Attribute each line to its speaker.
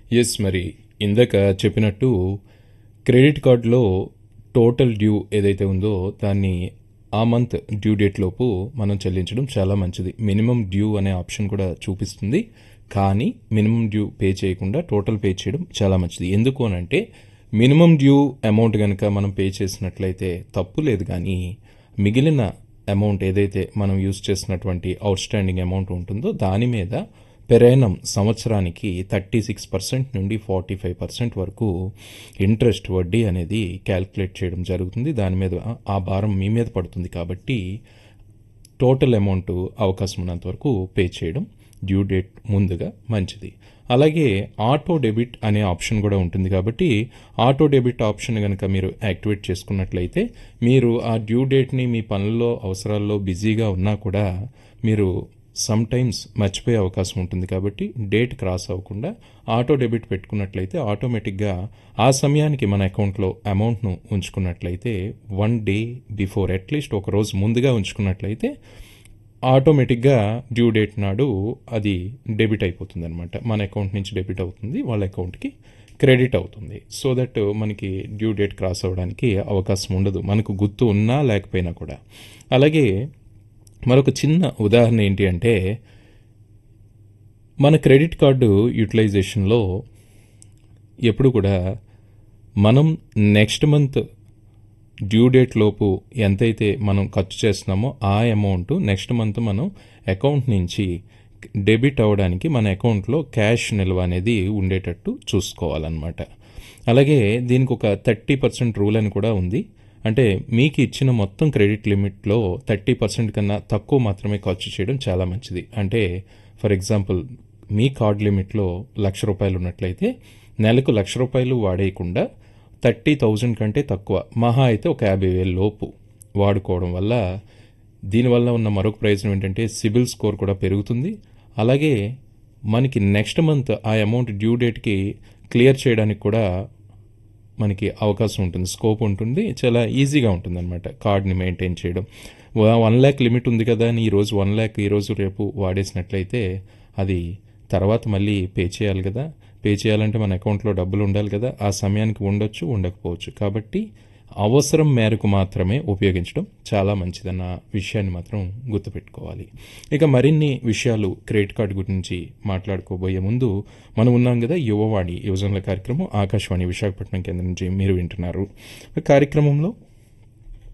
Speaker 1: yes మరి ఇందాక చెప్పినట్టు క్రెడిట్ కార్డులో టోటల్ డ్యూ ఏదైతే ఉందో దాన్ని ఆ మంత్ డ్యూ డేట్ లోపు మనం చెల్లించడం చాలా మంచిది మినిమం డ్యూ అనే ఆప్షన్ కూడా చూపిస్తుంది కానీ మినిమం డ్యూ పే చేయకుండా టోటల్ పే చేయడం చాలా మంచిది ఎందుకు అని అంటే మినిమం డ్యూ అమౌంట్ కనుక మనం పే చేసినట్లయితే తప్పు లేదు కానీ మిగిలిన అమౌంట్ ఏదైతే మనం యూజ్ చేసినటువంటి అవుట్ స్టాండింగ్ అమౌంట్ ఉంటుందో దాని మీద పెరైనం సంవత్సరానికి థర్టీ సిక్స్ పర్సెంట్ నుండి ఫార్టీ ఫైవ్ పర్సెంట్ వరకు ఇంట్రెస్ట్ వడ్డీ అనేది క్యాల్కులేట్ చేయడం జరుగుతుంది దాని మీద ఆ భారం మీ మీద పడుతుంది కాబట్టి టోటల్ అమౌంట్ అవకాశం ఉన్నంత వరకు పే చేయడం డ్యూ డేట్ ముందుగా మంచిది అలాగే ఆటో డెబిట్ అనే ఆప్షన్ కూడా ఉంటుంది కాబట్టి ఆటో డెబిట్ ఆప్షన్ కనుక మీరు యాక్టివేట్ చేసుకున్నట్లయితే మీరు ఆ డ్యూ డేట్ని మీ పనుల్లో అవసరాల్లో బిజీగా ఉన్నా కూడా మీరు సమ్ టైమ్స్ మర్చిపోయే అవకాశం ఉంటుంది కాబట్టి డేట్ క్రాస్ అవ్వకుండా ఆటో డెబిట్ పెట్టుకున్నట్లయితే ఆటోమేటిక్గా ఆ సమయానికి మన అకౌంట్లో అమౌంట్ను ఉంచుకున్నట్లయితే వన్ డే బిఫోర్ అట్లీస్ట్ ఒక రోజు ముందుగా ఉంచుకున్నట్లయితే ఆటోమేటిక్గా డ్యూ డేట్ నాడు అది డెబిట్ అయిపోతుంది అనమాట మన అకౌంట్ నుంచి డెబిట్ అవుతుంది వాళ్ళ అకౌంట్కి క్రెడిట్ అవుతుంది సో దట్ మనకి డ్యూ డేట్ క్రాస్ అవ్వడానికి అవకాశం ఉండదు మనకు గుర్తు ఉన్నా లేకపోయినా కూడా అలాగే మరొక చిన్న ఉదాహరణ ఏంటి అంటే మన క్రెడిట్ కార్డు యూటిలైజేషన్లో ఎప్పుడు కూడా మనం నెక్స్ట్ మంత్ డ్యూ డేట్ లోపు ఎంతైతే మనం ఖర్చు చేస్తున్నామో ఆ అమౌంట్ నెక్స్ట్ మంత్ మనం అకౌంట్ నుంచి డెబిట్ అవ్వడానికి మన అకౌంట్లో క్యాష్ నిల్వ అనేది ఉండేటట్టు చూసుకోవాలన్నమాట అలాగే దీనికి ఒక థర్టీ పర్సెంట్ రూల్ అని కూడా ఉంది అంటే మీకు ఇచ్చిన మొత్తం క్రెడిట్ లిమిట్లో థర్టీ పర్సెంట్ కన్నా తక్కువ మాత్రమే ఖర్చు చేయడం చాలా మంచిది అంటే ఫర్ ఎగ్జాంపుల్ మీ కార్డ్ లిమిట్లో లక్ష రూపాయలు ఉన్నట్లయితే నెలకు లక్ష రూపాయలు వాడేయకుండా థర్టీ థౌజండ్ కంటే తక్కువ మహా అయితే ఒక యాభై వేల లోపు వాడుకోవడం వల్ల దీనివల్ల ఉన్న మరొక ప్రయోజనం ఏంటంటే సిబిల్ స్కోర్ కూడా పెరుగుతుంది అలాగే మనకి నెక్స్ట్ మంత్ ఆ అమౌంట్ డ్యూ డేట్కి క్లియర్ చేయడానికి కూడా మనకి అవకాశం ఉంటుంది స్కోప్ ఉంటుంది చాలా ఈజీగా ఉంటుంది అనమాట కార్డ్ని మెయింటైన్ చేయడం వన్ ల్యాక్ లిమిట్ ఉంది కదా అని ఈరోజు వన్ ల్యాక్ ఈరోజు రేపు వాడేసినట్లయితే అది తర్వాత మళ్ళీ పే చేయాలి కదా పే చేయాలంటే మన అకౌంట్లో డబ్బులు ఉండాలి కదా ఆ సమయానికి ఉండొచ్చు ఉండకపోవచ్చు కాబట్టి అవసరం మేరకు మాత్రమే ఉపయోగించడం చాలా మంచిదన్న విషయాన్ని మాత్రం గుర్తుపెట్టుకోవాలి ఇక మరిన్ని విషయాలు క్రెడిట్ కార్డు గురించి మాట్లాడుకోబోయే ముందు మనం ఉన్నాం కదా యువవాణి యువజనుల కార్యక్రమం ఆకాశవాణి విశాఖపట్నం కేంద్రం నుంచి మీరు వింటున్నారు కార్యక్రమంలో